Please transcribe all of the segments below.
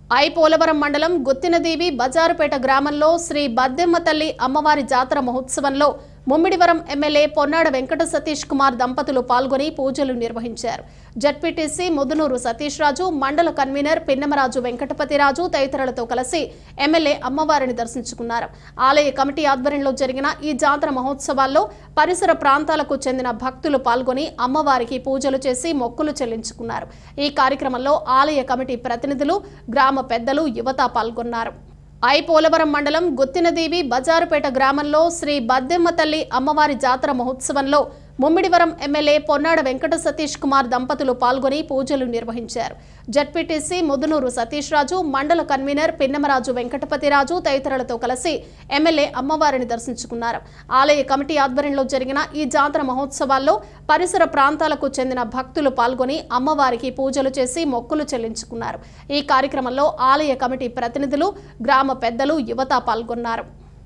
I Polavaram మండలం గుత్తినదేవి బజారుపేట గ్రామంలో శ్రీ బద్దెమ్మ తల్లి అమ్మవారి జాతర మహోత్సవంలో ముమ్మిడివరం ఎమ్మెల్యే పొన్నాడ వెంకట సతీష్ కుమార్ దంపతులు పాల్గొని పూజలు నిర్వహించారు జడ్పీటీసీ ముదునూరు సతీష్ రాజు మండల కన్వీనర్ పిన్నమరాజు వెంకటపతిరాజు తదితరులతో కలిసి ఎమ్మెల్యే అమ్మవారిని దర్శించుకున్నారు ఆలయ కమిటీ ఆధ్వర్యంలో జరిగిన ఈ జాతర మహోత్సవాల్లో పరిసర ప్రాంతాలకు చెందిన భక్తులు పాల్గొని అమ్మవారికి పూజలు చేసి మొక్కులు చెల్లించుకున్నారు ఈ కార్యక్రమంలో ఆలయ కమిటీ ప్రతినిధులు గ్రామ పెద్దలు యువత పాల్గొన్నారు ఐ పోలవరం మండలం గుత్తినదేవి బజారుపేట గ్రామంలో శ్రీ బద్దెమ్మ తల్లి అమ్మవారి జాతర మహోత్సవంలో ముమ్మిడివరం ఎమ్మెల్యే పొన్నాడ వెంకట సతీష్ కుమార్ దంపతులు పాల్గొని పూజలు నిర్వహించారు జడ్పీటీసీ ముదునూరు సతీష్ రాజు మండల కన్వీనర్ పిన్నమరాజు వెంకటపతిరాజు తదితరులతో కలిసి ఎమ్మెల్యే అమ్మవారిని దర్శించుకున్నారు ఆలయ కమిటీ ఆధ్వర్యంలో జరిగిన ఈ జాతర మహోత్సవాల్లో పరిసర ప్రాంతాలకు చెందిన భక్తులు పాల్గొని అమ్మవారికి పూజలు చేసి మొక్కులు చెల్లించుకున్నారు ఈ కార్యక్రమంలో ఆలయ కమిటీ ప్రతినిధులు గ్రామ పెద్దలు యువత పాల్గొన్నారు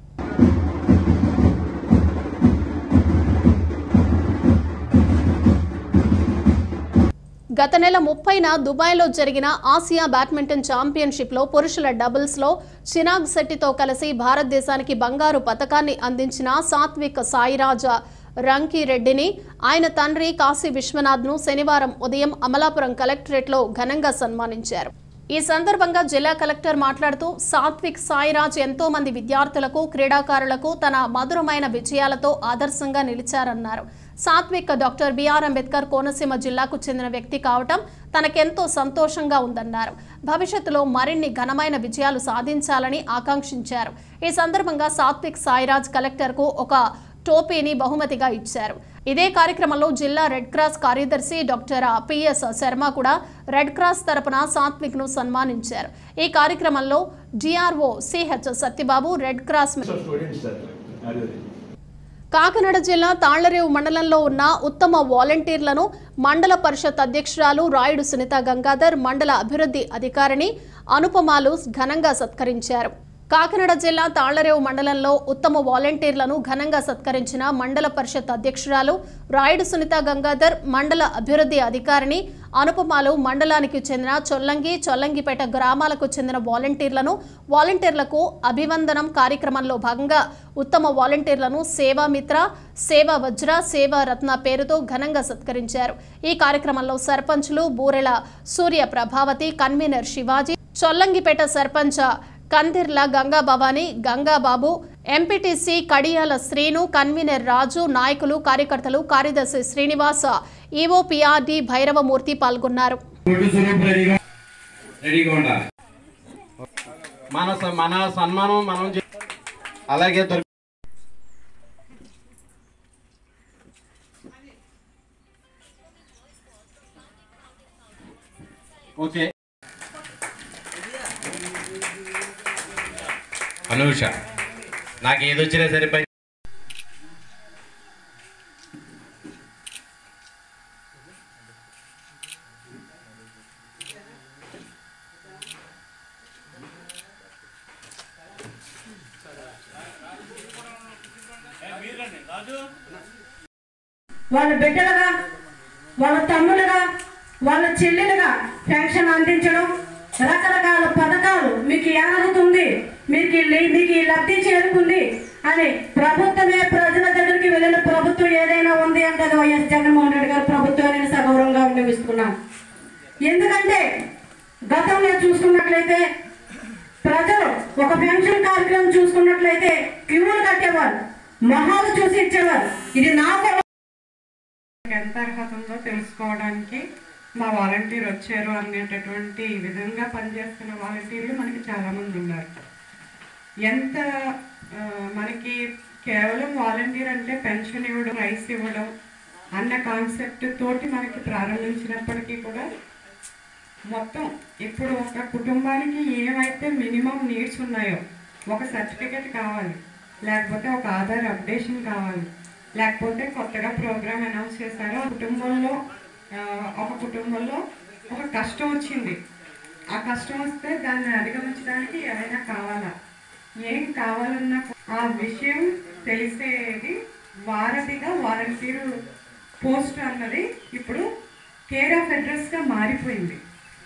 గత నెల ముప్పైన దుబాయ్లో జరిగిన ఆసియా బ్యాడ్మింటన్ ఛాంపియన్షిప్లో పురుషుల డబుల్స్లో చినాగ్ శెట్టితో కలిసి భారతదేశానికి బంగారు పతకాన్ని అందించిన సాత్విక్ సాయిరాజ రంకిరెడ్డిని ఆయన తండ్రి కాశీ విశ్వనాథ్ను శనివారం ఉదయం అమలాపురం కలెక్టరేట్లో ఘనంగా సన్మానించారు ఈ సందర్భంగా జిల్లా కలెక్టర్ మాట్లాడుతూ సాత్విక్ సాయిరాజ్ ఎంతో మంది విద్యార్థులకు క్రీడాకారులకు తన మధురమైన విజయాలతో ఆదర్శంగా నిలిచారన్నారు సాత్విక్ డాక్టర్ బిఆర్ అంబేద్కర్ కోనసీమ జిల్లాకు చెందిన వ్యక్తి కావటం తనకెంతో సంతోషంగా ఉందన్నారు భవిష్యత్తులో మరిన్ని ఘనమైన విజయాలు సాధించాలని ఆకాంక్షించారు ఈ సందర్భంగా సాత్విక్ సాయిరాజ్ కలెక్టర్కు ఒక టోపీని బహుమతిగా ఇచ్చారు ఇదే కార్యక్రమంలో జిల్లా రెడ్ క్రాస్ కార్యదర్శి డాక్టర్ పిఎస్ శర్మ కూడా రెడ్ క్రాస్ తరపున సాత్విక్ ను సన్మానించారు ఈ కార్యక్రమంలో DRO CH Satyababu red cross students sir అదే కాకినాడ జిల్లా తాళ్లరేవు మండలంలో ఉన్న ఉత్తమ వాలంటీర్లను మండల పరిషత్ అధ్యక్షురాలు రాయుడు సునీత గంగాధర్ మండల అభివృద్ధి అధికారిని అనుపమాలు ఘనంగా సత్కరించారు కాకినాడ జిల్లా తాళ్లరేవు మండలంలో ఉత్తమ వాలంటీర్లను ఘనంగా సత్కరించిన మండల పరిషత్ అధ్యక్షురాలు రాయుడు సునీత గంగాధర్ మండల అభివృద్ధి అధికారిని అనుపమాలు మండలానికి చెందిన చొల్లంగి చొల్లంగిపేట గ్రామాలకు చెందిన వాలంటీర్లను వాలంటీర్లకు అభివందనం కార్యక్రమంలో భాగంగా ఉత్తమ వాలంటీర్లను సేవామిత్ర సేవా వజ్ర సేవా రత్న పేరుతో ఘనంగా సత్కరించారు ఈ కార్యక్రమంలో సర్పంచులు Burela Surya Prabhavathi convener Shivaji Chollangipeta sarpanch Kandirla Ganga Bhavani Gangababu MPTC Kadiyala Srinu convener Raju నాయకులు కార్యకర్తలు కార్యదర్శి శ్రీనివాస ఈవో పిఆర్డి భైరవమూర్తి పాల్గొన్నారు ఫోటో స్వరూప్ రెడీగా రెడీగా ఉండాలి మన స- మన సన్మానం మనం చే- అలాగే దొరికి ఓకే అనూష నాకు ఏది వచ్చినా సరిపోయి వాళ్ళ బిడ్డలుగా వాళ్ళ తమ్ములుగా వాళ్ళ చెల్లెలుగా పెన్షన్ అందించడం రకరకాల పథకాలు మీకు ఏమవుతుంది మీకు ఈ లే- మీకు ఈ లబ్ధి చేరుకుంది అని ప్రభుత్వమే ప్రజల దగ్గరికి వెళ్ళిన ప్రభుత్వం ఏదైనా ఉంది అంటే అది వైఎస్ జగన్మోహన్ రెడ్డి గారి ప్రభుత్వం నేను సగౌరవంగా విన్నవిస్తున్నాను ఎందుకంటే గతంలో చూసుకున్నట్లయితే ప్రజలు ఒక పెన్షన్ కార్యక్రమం చూసుకున్నట్లయితే క్యూలు కట్టేవారు మొహాలు చూసి ఇచ్చేవారు ఇది నాకు ఎంత అర్హత ఉందో తెలుసుకోవడానికి మా వాలంటీర్ వచ్చారు అనేటటువంటి విధంగా పనిచేస్తున్న వాలంటీర్లు మనకి చాలామంది ఉన్నారు ఎంత ఆ, మనకి కేవలం వాలంటీర్ అంటే పెన్షన్ ఇవ్వడం రైస్ ఇవ్వడం అన్న కాన్సెప్ట్ తోటి మనకి ప్రారంభించినప్పటికీ కూడా మొత్తం ఇప్పుడు ఒక కుటుంబానికి ఏమైతే మినిమం నీడ్స్ ఉన్నాయో ఒక సర్టిఫికెట్ కావాలి లేకపోతే ఒక ఆధార్ అప్డేషన్ కావాలి లేకపోతే కొత్తగా ప్రోగ్రామ్ అనౌన్స్ చేశారు ఆ కుటుంబంలో ఆ, ఒక కుటుంబంలో ఒక కష్టం వచ్చింది ఆ కష్టం వస్తే దాన్ని అధిగమించడానికి ఏమైనా కావాలా ఏం కావాలన్నా ఆ విషయం తెలిసేది వారధిగా వాలంటీర్ పోస్ట్ అన్నది ఇప్పుడు కేర్ ఆఫ్ అడ్రస్గా మారిపోయింది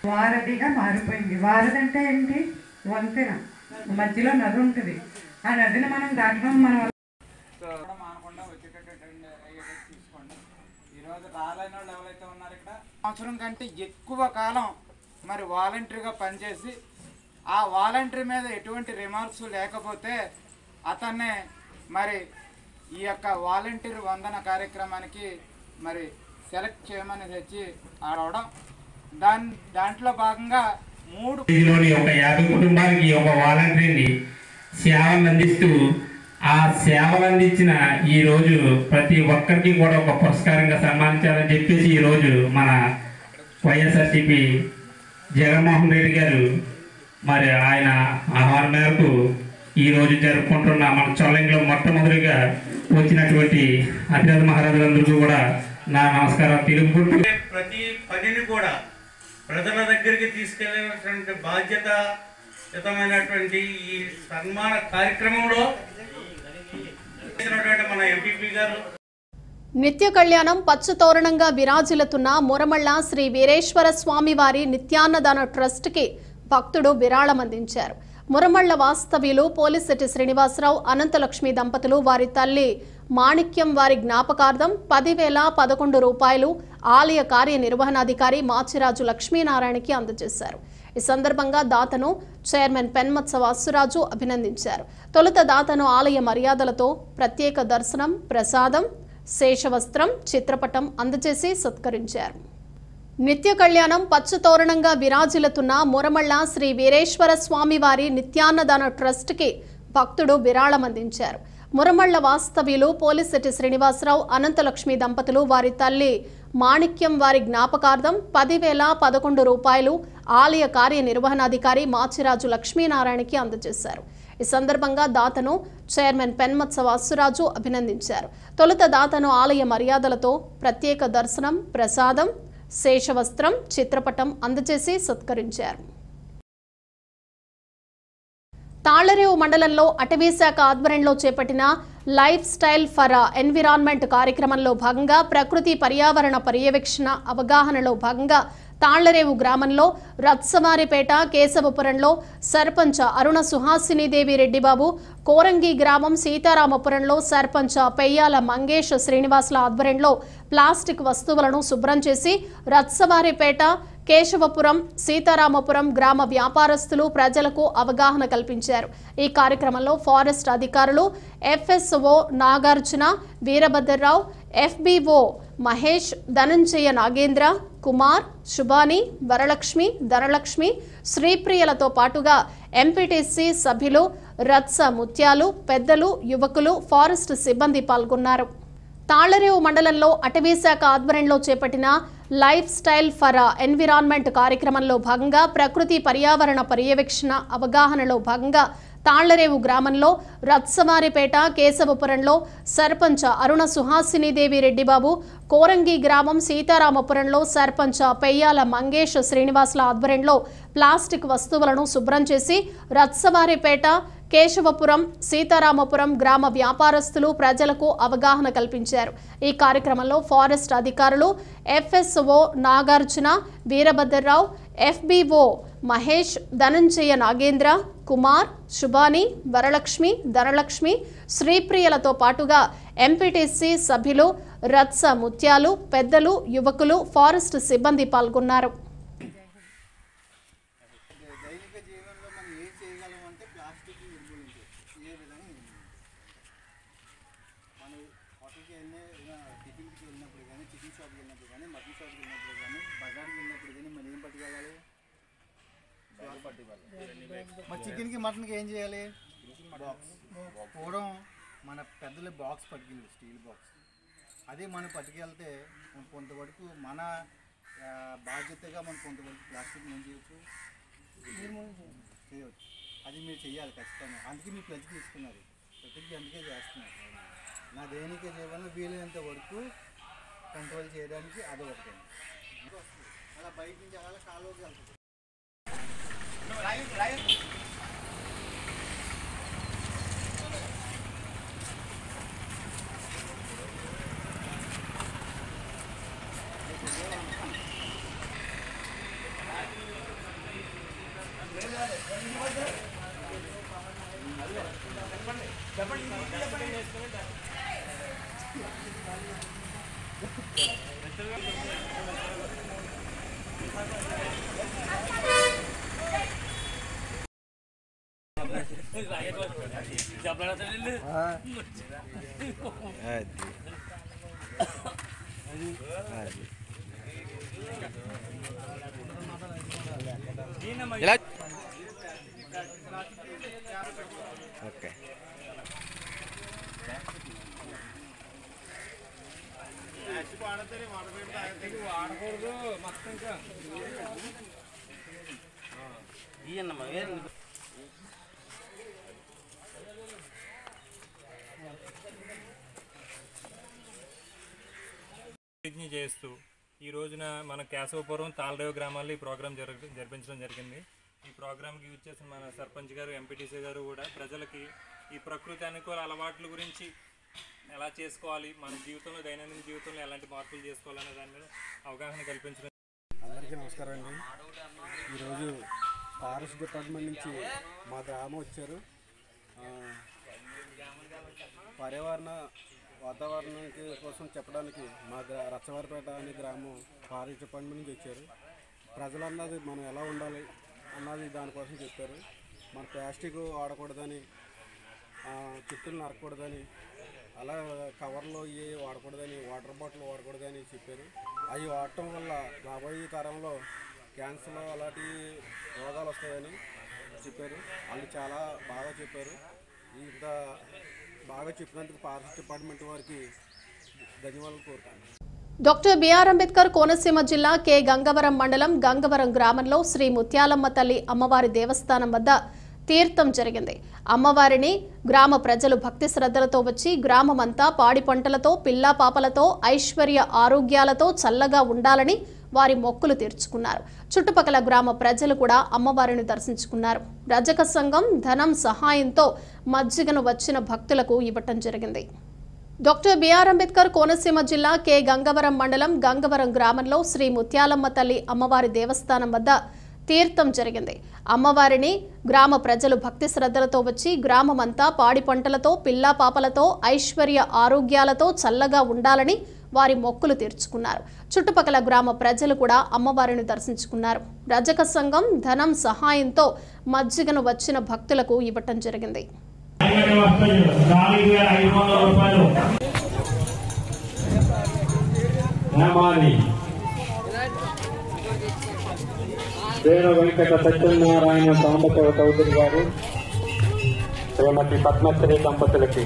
వారధిగా మారిపోయింది వారధి అంటే ఏంటి వంతెన మధ్యలో నది ఉంటుంది ఆ నదిని మనం దాటడం మన వల్ల కూడా మానకుండా వచ్చేటట్టు అయ్యేటట్టు చూసుకోండి ఈరోజు రాలేని వాళ్ళు ఎవరైతే ఉన్నారు ఇక్కడ సంవత్సరం కంటే ఎక్కువ కాలం మరి వాలంటరీగా పనిచేసి ఆ వాలంటరీ మీద ఎటువంటి రిమార్క్స్ లేకపోతే అతన్నే మరి ఈ యొక్క వాలంటీర్ వందన కార్యక్రమానికి మరి సెలెక్ట్ చేయమని తెచ్చి ఆడవడం దాని దాంట్లో భాగంగా మూడు లోని ఒక యాభై కుటుంబాలకి ఒక వాలంటీర్ని సేవలు అందిస్తూ ఆ సేవలు అందించిన ఈ రోజు ప్రతి ఒక్కరికి కూడా ఒక పురస్కారంగా సన్మానించాలని చెప్పేసి ఈ రోజు మన వైఎస్ఆర్సిపి జగన్మోహన్ రెడ్డి గారు మరి ఆయన ఆహ్వానం మేరకు ఈ రోజు జరుపుకుంటున్న మన చొల్లంగిలో మొట్టమొదటిగా వచ్చినటువంటి అతిరథ మహారాజులందరికీ కూడా నా నమస్కారం తెలుపుకుంటూ ప్రతి పనిని కూడా ప్రజల దగ్గరికి తీసుకెళ్ళినటువంటి బాధ్యతయుతమైనటువంటి ఈ సన్మాన కార్యక్రమంలో చేసినటువంటి మన ఎంపీపీ గారు నిత్య కళ్యాణం పచ్చతోరణంగా విరాజిల్లుతున్న మురమళ్ళ శ్రీ వీరేశ్వర స్వామి వారి నిత్యాన్నదాన ట్రస్ట్కి భక్తుడు విరాళం అందించారు మురమళ్ళ వాస్తవ్యులు పోలిశెట్టి శ్రీనివాసరావు అనంతలక్ష్మి దంపతులు వారి తల్లి మాణిక్యం వారి జ్ఞాపకార్థం పదివేల పదకొండు రూపాయలు ఆలయ కార్యనిర్వహణాధికారి మాచిరాజు లక్ష్మీనారాయణకి అందజేశారు ఈ సందర్భంగా దాతను చైర్మన్ పెన్మత్స వాసురాజు అభినందించారు తొలుత దాతను ఆలయ మర్యాదలతో ప్రత్యేక దర్శనం ప్రసాదం శేషవస్త్రం చిత్రపటం అందజేసి సత్కరించారు నిత్య కళ్యాణం పచ్చతోరణంగా విరాజిల్లుతున్న మురమళ్ళ శ్రీ వీరేశ్వర స్వామి వారి నిత్యాన్నదాన ట్రస్ట్కి భక్తుడు విరాళం అందించారు మురమళ్ళ వాస్తవ్యులు పోలిశెట్టి శ్రీనివాసరావు అనంతలక్ష్మి దంపతులు వారి తల్లి మాణిక్యం వారి జ్ఞాపకార్థం పదివేల పదకొండు రూపాయలు ఆలయ కార్యనిర్వహణాధికారి మాచిరాజు లక్ష్మీనారాయణకి అందజేశారు ఈ సందర్భంగా దాతను చైర్మన్ పెన్మత్స వాసురాజు అభినందించారు తొలుత దాతను ఆలయ మర్యాదలతో ప్రత్యేక దర్శనం ప్రసాదం శేషవస్త్రం చిత్రపటం అందజేసి సత్కరించారు తాళ్లరేవు మండలంలో అటవీశాఖ ఆధ్వర్యంలో చేపట్టిన లైఫ్ స్టైల్ ఫర్ ఎన్విరాన్మెంట్ కార్యక్రమంలో భాగంగా ప్రకృతి పర్యావరణ పర్యవేక్షణ అవగాహనలో భాగంగా తాళ్లరేవు గ్రామంలో రత్సవారిపేట కేశవపురంలో సర్పంచ్ అరుణ సుహాసినీదేవి రెడ్డిబాబు కోరంగి గ్రామం సీతారామపురంలో సర్పంచ్ పెయ్యాల మంగేష్ శ్రీనివాసుల ఆధ్వర్యంలో ప్లాస్టిక్ వస్తువులను శుభ్రం చేసి రత్సవారిపేట కేశవపురం సీతారామపురం గ్రామ వ్యాపారస్తులు ప్రజలకు అవగాహన కల్పించారు ఈ కార్యక్రమంలో ఫారెస్ట్ అధికారులు ఎఫ్ఎస్ఓ నాగార్జున వీరభద్రరావు ఎఫ్బిఓ మహేష్ ధనంజయ నాగేంద్ర కుమార్ శుభాని వరలక్ష్మి ధనలక్ష్మి శ్రీప్రియలతో పాటుగా ఎంపీటీసీ సభ్యులు రత్స ముత్యాలు పెద్దలు యువకులు ఫారెస్ట్ సిబ్బంది పాల్గొన్నారు తాళ్లరేవు మండలంలో అటవీశాఖ ఆధ్వర్యంలో చేపట్టిన లైఫ్ స్టైల్ ఫర్ ఎన్విరాన్మెంట్ కార్యక్రమంలో భాగంగా ప్రకృతి పర్యావరణ పర్యవేక్షణ అవగాహనలో భాగంగా తాళ్లరేవు గ్రామంలో రత్సవారిపేట కేశవపురంలో సర్పంచ్ అరుణ సుహాసినీదేవి రెడ్డిబాబు కోరంగి గ్రామం సీతారామపురంలో సర్పంచ్ పెయ్యాల మంగేష్ శ్రీనివాసుల ఆధ్వర్యంలో ప్లాస్టిక్ వస్తువులను శుభ్రం చేసి రత్సవారిపేట కేశవపురం సీతారామపురం గ్రామ వ్యాపారస్తులు ప్రజలకు అవగాహన కల్పించారు ఈ కార్యక్రమంలో ఫారెస్ట్ అధికారులు ఎఫ్ఎస్ఓ నాగార్జున వీరభద్రరావు ఎఫ్బిఓ మహేష్ ధనంజయ నాగేంద్ర కుమార్ శుభాని వరలక్ష్మి ధనలక్ష్మి శ్రీప్రియలతో పాటుగా ఎంపీటీసీ సభ్యులు రత్స ముత్యాలు పెద్దలు యువకులు ఫారెస్ట్ సిబ్బంది పాల్గొన్నారు దైనిక జీవనంలో మనం ఏం చేయగలం అంటే ప్లాస్టిక్ నిర్మూలించవచ్చు ఏ విధంగా నిర్మూలించవచ్చు మనం హోటల్కి వెళ్ళిన టిఫిన్కి వెళ్ళినప్పుడు కానీ చికెన్ షాప్కి వెళ్ళినప్పుడు కానీ మటన్ షాప్కి వెళ్ళినప్పుడు కానీ బజార్కి వెళ్ళినప్పుడు కానీ మనం ఏం పట్టుకెళ్ళాలి మరి చికెన్కి మటన్కి ఏం చేయాలి బాక్స్ పూర్వం మన పెద్దలు బాక్స్ పట్టుకెళ్ళి స్టీల్ బాక్స్ అదే మనం పట్టుకెళ్తే కొంతవరకు మన ఆ, బాధ్యతగా మనం కొంతవరకు ప్లాస్టిక్ ఏం చేయొచ్చు చేయవచ్చు అది మీరు చెయ్యాలి ఖచ్చితంగా అందుకే మీరు ప్లజ్ తీసుకున్నారు ప్రతిదీ అందుకే చేస్తున్నారు నా దైనిక జీవనంలో వీలైనంత వరకు కంట్రోల్ చేయడానికి అది ఒకటి అలా బయట నుంచి అలా కాలువకి వెళ్తుంది ఓకే ప్రతిజ్ఞ చేస్తూ ఈ రోజున మన కేశవపురం తాళరేవు గ్రామాల్లో ఈ ప్రోగ్రాం జరగ జరిపించడం జరిగింది ఈ ప్రోగ్రాంకి యూజ్ చేసిన మన సర్పంచ్ గారు ఎంపీటీసీ గారు కూడా ప్రజలకి ఈ ప్రకృతి అనుకూల అలవాట్ల గురించి ఎలా చేసుకోవాలి మన జీవితంలో దైనందిన జీవితంలో ఎలాంటి మార్పులు చేసుకోవాలనే దాని మీద అవగాహన కల్పించడం అందరికీ నమస్కారం అండి ఈరోజు ఫారెస్ట్ డిపార్ట్మెంట్ నుంచి మా గ్రామం వచ్చారు ఆ, పర్యావరణ వాతావరణానికి కోసం చెప్పడానికి మా గ్రా రచ్చవారిపేట అనే గ్రామం ఫారెస్ట్ డిపార్ట్మెంట్ నుంచి వచ్చారు ప్రజలన్నది మనం ఎలా ఉండాలి అన్నది దానికోసం చెప్పారు మన ప్లాస్టిక్ వాడకూడదని ఆ, చెట్టులు నరకూడదని అలా కవర్లో ఇవి వాడకూడదని వాటర్ బాటిల్ వాడకూడదని చెప్పారు అవి వాడటం వల్ల రాబోయే తరంలో క్యాన్సర్ అలాంటి రోగాలు వస్తాయని చెప్పారు వాళ్ళు చాలా బాగా చెప్పారు ఇంత బాగా చెప్పినందుకు ఫారెస్ట్ డిపార్ట్మెంట్ వారికి ధన్యవాదాలు కోరుతాను డాక్టర్ బిఆర్ అంబేద్కర్ కోనసీమ జిల్లా కె గంగవరం మండలం గంగవరం గ్రామంలో శ్రీ ముత్యాలమ్మ తల్లి అమ్మవారి దేవస్థానం వద్ద తీర్థం జరిగింది అమ్మవారిని గ్రామ ప్రజలు భక్తి శ్రద్ధలతో వచ్చి గ్రామమంతా పాడి పంటలతో పిల్లా పాపలతో ఐశ్వర్య ఆరోగ్యాలతో చల్లగా ఉండాలని వారి మొక్కులు తీర్చుకున్నారు చుట్టుపక్కల గ్రామ ప్రజలు కూడా అమ్మవారిని దర్శించుకున్నారు రజక సంఘం ధనం సహాయంతో మజ్జిగను వచ్చిన భక్తులకు ఇవ్వటం జరిగింది డాక్టర్ బిఆర్ అంబేద్కర్ కోనసీమ జిల్లా కె గంగవరం మండలం గంగవరం గ్రామంలో శ్రీ ముత్యాలమ్మ తల్లి అమ్మవారి దేవస్థానం వద్ద తీర్థం జరిగింది అమ్మవారిని గ్రామ ప్రజలు భక్తి శ్రద్ధలతో వచ్చి గ్రామమంతా పాడి పంటలతో పిల్లా పాపలతో ఐశ్వర్య ఆరోగ్యాలతో చల్లగా ఉండాలని వారి మొక్కులు తీర్చుకున్నారు చుట్టుపక్కల గ్రామ ప్రజలు కూడా అమ్మవారిని దర్శించుకున్నారు రజక సంఘం ధనం సహాయంతో మజ్జిగను వచ్చిన భక్తులకు ఇవ్వటం జరిగింది నాలుగు వేల ఐదు వందల రూపాయలు హేమాలి వీర వెంకట సత్యనారాయణ సాంబశివ చౌదరి గారు శ్రీమతి పద్మశ్రీ దంపతులకి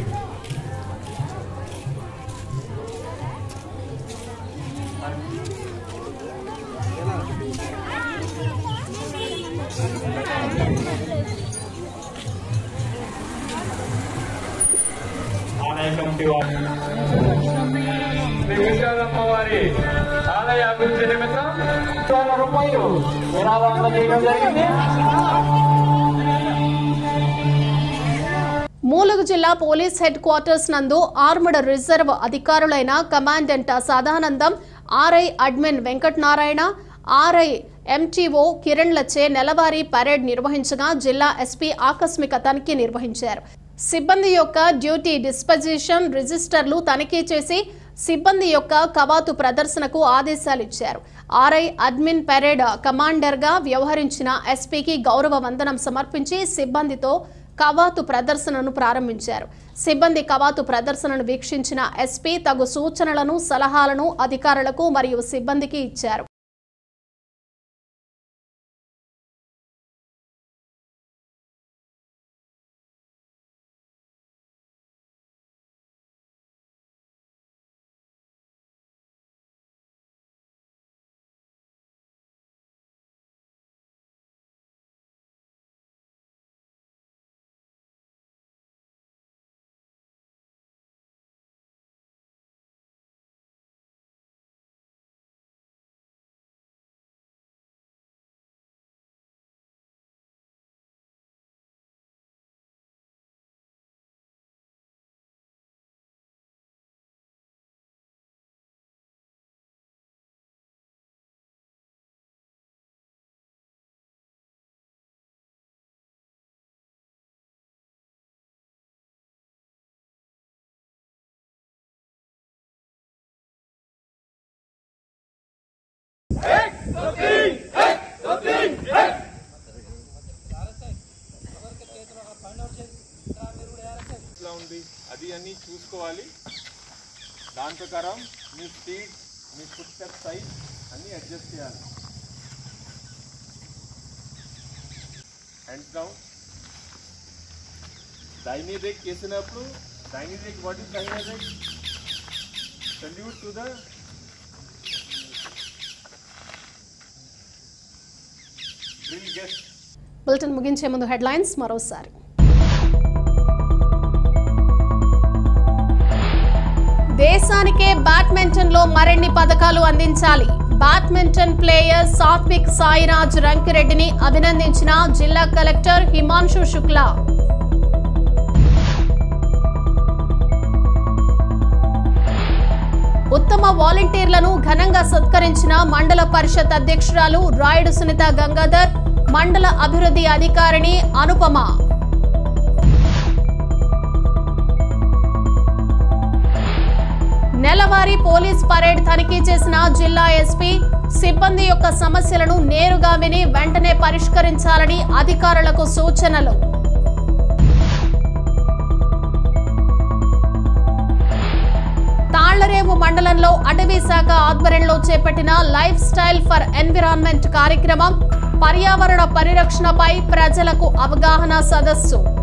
ఆలయ కమిటీ వారు శ్రీ విజయమ్మ వారి ఆలయ అభివృద్ధి నిమిత్తం వంద రూపాయలు విరాళం చేయడం జరిగింది మూలుగు జిల్లా పోలీస్ హెడ్ క్వార్టర్స్ నందు ఆర్మడ్ రిజర్వ్ అధికారులైన commandant Sadanandam RI admin Venkatanarayana RI MTO కిరణ్లచే నెలవారీ పరేడ్ నిర్వహించగా జిల్లా ఎస్పీ ఆకస్మిక తనిఖీ నిర్వహించారు సిబ్బంది యొక్క డ్యూటీ డిస్పజిషన్ రిజిస్టర్లు తనిఖీ చేసి సిబ్బంది యొక్క కవాతు ప్రదర్శనకు ఆదేశాలు ఇచ్చారు ఆర్ఐ అడ్మిన్ పెరేడ్ కమాండర్గా వ్యవహరించిన ఎస్పీకి గౌరవ వందనం సమర్పించి సిబ్బందితో కవాతు ప్రదర్శనను ప్రారంభించారు సిబ్బంది కవాతు ప్రదర్శనను వీక్షించిన ఎస్పీ తగు సూచనలను సలహాలను అధికారులకు మరియు సిబ్బందికి ఇచ్చారు ఉంది అది అన్నీ చూసుకోవాలి దాని ప్రకారం మీ స్పీడ్ మీ ఫుడ్ స్టెప్ సైజ్ అన్నీ అడ్జస్ట్ చేయాలి హ్యాండ్స్ డౌన్ డైనీరిక్ చేసినప్పుడు డైనీరిక్ వాట్ ఇస్ డైనీరిక్ salute to the drill guest bulletin ముగించే ముందు హెడ్లైన్స్ మరోసారి దేశానికే బ్యాడ్మింటన్ లో మరిన్ని పథకాలు అందించాలి బ్యాడ్మింటన్ ప్లేయర్ సాత్విక్ సాయిరాజ్ రంకిరెడ్డిని అభినందించిన జిల్లా కలెక్టర్ హిమాంశు శుక్లా ఉత్తమ వాలంటీర్లను ఘనంగా సత్కరించిన మండల పరిషత్ అధ్యక్షురాలు రాయుడు సునీత గంగాధర్ మండల అభివృద్ధి అధికారిణి అనుపమ నెలవారీ పోలీస్ పరేడ్ తనిఖీ చేసిన జిల్లా ఎస్పీ సిబ్బంది యొక్క సమస్యలను నేరుగా విని వెంటనే పరిష్కరించాలని అధికారులకు సూచనలు తాళ్లరేవు మండలంలో అటవీ శాఖ ఆధ్వర్యంలో చేపట్టిన లైఫ్ స్టైల్ ఫర్ ఎన్విరాన్మెంట్ కార్యక్రమం పర్యావరణ పరిరక్షణపై ప్రజలకు అవగాహన సదస్సు